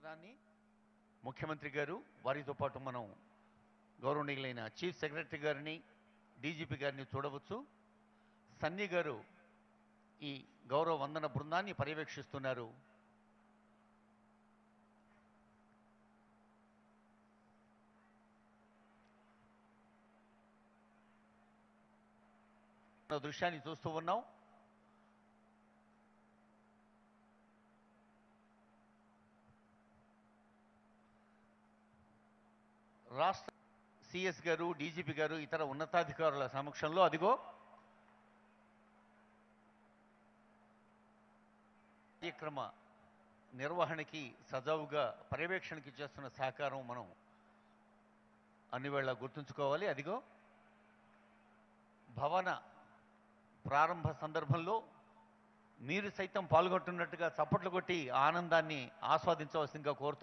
దాన్ని ముఖ్యమంత్రి గారు వారితో పాటు మనం గౌరవనీయులైన చీఫ్ సెక్రటరీ గారిని డీజీపీ గారిని చూడవచ్చు సన్నీ గారు ఈ గౌరవ వందన బృందాన్ని పర్యవేక్షిస్తున్నారు మన దృశ్యాన్ని చూస్తూ ఉన్నాం రాష్ట్ర సిఎస్ గారు డీజీపీ గారు ఇతర ఉన్నతాధికారుల సమక్షంలో అదిగో కార్యక్రమ నిర్వహణకి సజావుగా పర్యవేక్షణకి చేస్తున్న సహకారం మనం అన్ని వేళ గుర్తుంచుకోవాలి అదిగో భవన ప్రారంభ సందర్భంలో మీరు సైతం పాల్గొంటున్నట్టుగా చప్పట్లు కొట్టి ఆనందాన్ని ఆస్వాదించవలసిందిగా కోరుతూ